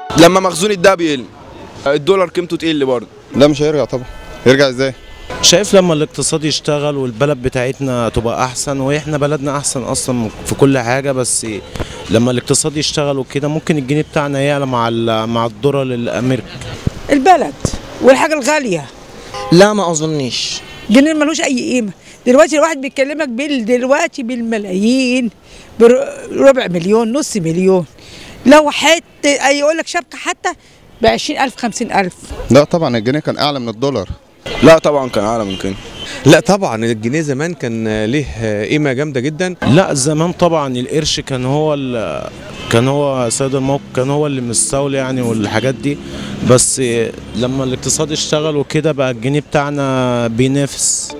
لما مخزون الدهب يقل الدولار قيمته تقل برضه لا مش هيرجع طبعا يرجع ازاي شايف لما الاقتصاد يشتغل والبلد بتاعتنا تبقى احسن واحنا بلدنا احسن اصلا في كل حاجه بس لما الاقتصاد يشتغل وكده ممكن الجنيه بتاعنا يعلى مع ال- مع الدولار الامريكي البلد والحاجة الغالية لا ما اظنش جنيه ملوش أي قيمة دلوقتي الواحد بيكلمك بال دلوقتي بالملايين بربع مليون نص مليون لو حتى يقول لك شبكة حتى ب 20000 50000 لا طبعا الجنيه كان اعلى من الدولار لا طبعا كان اعلى من كده لا طبعا الجنيه زمان كان ليه قيمه جامده جدا لا زمان طبعا القرش كان هو ال- كان هو سيد الموقف كان هو اللي مستولي يعني والحاجات دي بس لما الاقتصاد اشتغل وكده بقى الجنيه بتاعنا بينافس